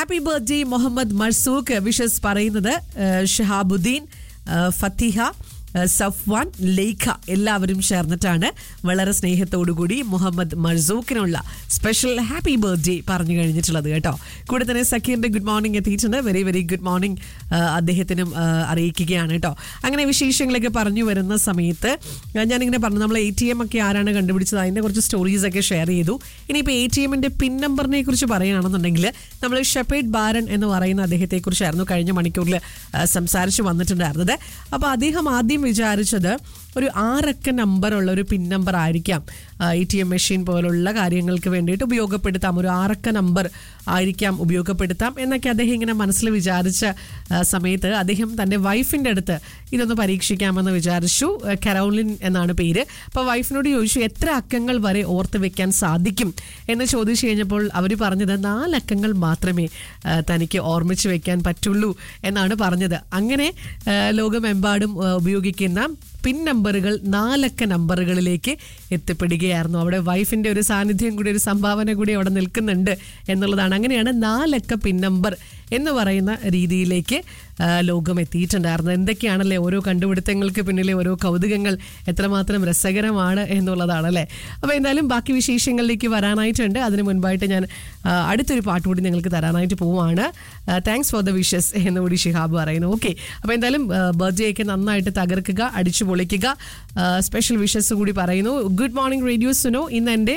happy birthday Mohammed Marzook wishes പറയുന്നത് ആ, ഷഹാബുദ്ദീൻ ആ, ഫത്തിഹ ആ, സഫ്വാൻ ലേഖ എല്ലാവരും ചേർന്നിട്ടാണ് വളരെ സ്നേഹത്തോടുകൂടി മുഹമ്മദ് മർസൂഖിനുള്ള സ്പെഷ്യൽ ഹാപ്പി ബർത്ത്ഡേ പറഞ്ഞു കഴിഞ്ഞിട്ടുള്ളത് കേട്ടോ കൂടെ തന്നെ സക്കീറിന്റെ ഗുഡ് മോർണിംഗ് എത്തിയിട്ടുണ്ട് വെരി വെരി ഗുഡ് മോർണിംഗ് അദ്ദേഹത്തിനും ആ, അറിയിക്കുകയാണ് കേട്ടോ അങ്ങനെ വിശേഷങ്ങളൊക്കെ പറഞ്ഞു വരുന്ന സമയത്ത് ആ, ഞാനിങ്ങനെ പറഞ്ഞു നമ്മൾ എ ടി എം ഒക്കെ ആരാണ് കണ്ടുപിടിച്ചത് അതിന്റെ കുറച്ച് സ്റ്റോറീസ് ഒക്കെ ഷെയർ ചെയ്തു ഇനിയിപ്പോൾ എ ടി എമ്മിന്റെ പിൻ നമ്പറിനെ കുറിച്ച് പറയുകയാണെന്നുണ്ടെങ്കിൽ നമ്മൾ ഷെപ്പേഡ് ബാരൻ എന്ന് പറയുന്ന അദ്ദേഹത്തെ കുറിച്ചായിരുന്നു കഴിഞ്ഞ മണിക്കൂറിൽ ആ, സംസാരിച്ച് വന്നിട്ടുണ്ടായിരുന്നത് അപ്പോൾ അദ്ദേഹം ആദ്യം വിചാരിച്ചത് ഒരു ആറക്ക നമ്പറുള്ള ഒരു പിൻ നമ്പർ ആയിരിക്കാം എ ടി എം മെഷീൻ പോലുള്ള കാര്യങ്ങൾക്ക് വേണ്ടിയിട്ട് ഉപയോഗപ്പെടുത്താം ഒരു ആറക്ക നമ്പർ ആയിരിക്കാം ഉപയോഗപ്പെടുത്താം എന്നൊക്കെ അദ്ദേഹം ഇങ്ങനെ മനസ്സിൽ വിചാരിച്ച ആ, സമയത്ത് അദ്ദേഹം തൻ്റെ വൈഫിൻ്റെ അടുത്ത് ഇതൊന്ന് പരീക്ഷിക്കാമെന്ന് വിചാരിച്ചു ആ, കരോലിൻ എന്നാണ് പേര് അപ്പോൾ വൈഫിനോട് ചോദിച്ചു എത്ര അക്കങ്ങൾ വരെ ഓർത്ത് വെക്കാൻ സാധിക്കും എന്ന് ചോദിച്ചു കഴിഞ്ഞപ്പോൾ അവർ പറഞ്ഞത് നാലക്കങ്ങൾ മാത്രമേ ആ, തനിക്ക് ഓർമ്മിച്ച് വെക്കാൻ പറ്റുള്ളൂ എന്നാണ് പറഞ്ഞത് അങ്ങനെ ആ, ലോകമെമ്പാടും ആ, ഉപയോഗിക്കുന്ന പിൻ നമ്പറുകൾ നാലക്ക നമ്പറുകളിലേക്ക് എത്തിപ്പെടുകയായിരുന്നു അവിടെ വൈഫിന്റെ ഒരു സാന്നിധ്യം കൂടി ഒരു സംഭാവന കൂടി അവിടെ നിൽക്കുന്നുണ്ട് എന്നുള്ളതാണ് അങ്ങനെയാണ് നാലക്ക പിൻ നമ്പർ എന്ന് പറയുന്ന രീതിയിലേക്ക് ആ, ലോകം എത്തിയിട്ടുണ്ടായിരുന്നത് എന്തൊക്കെയാണല്ലേ ഓരോ കണ്ടുപിടുത്തങ്ങൾക്ക് പിന്നിലെ ഓരോ കൗതുകങ്ങൾ എത്രമാത്രം രസകരമാണ് എന്നുള്ളതാണ് അല്ലേ അപ്പോൾ എന്തായാലും ബാക്കി വിശേഷങ്ങളിലേക്ക് വരാനായിട്ടുണ്ട് അതിന് മുൻപായിട്ട് ഞാൻ ആ, അടുത്തൊരു പാട്ട് കൂടി നിങ്ങൾക്ക് തരാനായിട്ട് പോവുകയാണ് താങ്ക്സ് ഫോർ ദ വിഷസ് എന്നുകൂടി ഷിഹാബ് പറയുന്നു ഓക്കെ അപ്പോൾ എന്തായാലും ബർത്ത്ഡേ ഒക്കെ നന്നായിട്ട് തകർക്കുക അടിച്ചു പൊളിക്കുക സ്പെഷ്യൽ വിഷസ് കൂടി പറയുന്നു ഗുഡ് മോർണിംഗ് റേഡിയോ സുനോ ഇന്ന് എൻ്റെ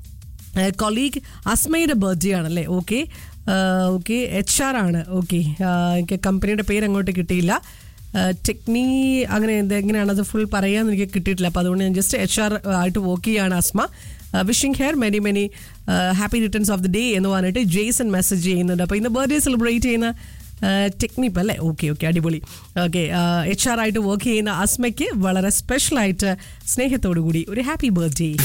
കൊളീഗ് അസ്മയുടെ ബർത്ത്ഡേ ആണല്ലേ ഓക്കെ ഓക്കെ എച്ച് ആർ ആണ് ഓക്കെ എനിക്ക് കമ്പനിയുടെ പേര് അങ്ങോട്ട് കിട്ടിയില്ല ടെക്നി അങ്ങനെ എന്ത് എങ്ങനെയാണ് അത് ഫുൾ പറയാൻ എനിക്ക് കിട്ടിയിട്ടില്ല അപ്പോൾ അതുകൊണ്ട് ഞാൻ ജസ്റ്റ് എച്ച് ആർ ആയിട്ട് വർക്ക് ചെയ്യാണ് Asma wishing her many many happy returns of the day എന്ന് പറഞ്ഞിട്ട് ജെയ്സൺ മെസ്സേജ് ചെയ്യുന്നുണ്ട് അപ്പോൾ ഇന്ന് ബർത്ത്ഡേ സെലിബ്രേറ്റ് ചെയ്യുന്ന ടെക്നിപ്പ് അല്ലേ ഓക്കെ ഓക്കെ അടിപൊളി ഓക്കെ എച്ച് ആർ ആയിട്ട് വർക്ക് ചെയ്യുന്ന അസ്മയ്ക്ക് വളരെ സ്പെഷ്യലായിട്ട് സ്നേഹത്തോടു കൂടി ഒരു ഹാപ്പി ബർത്ത്ഡേ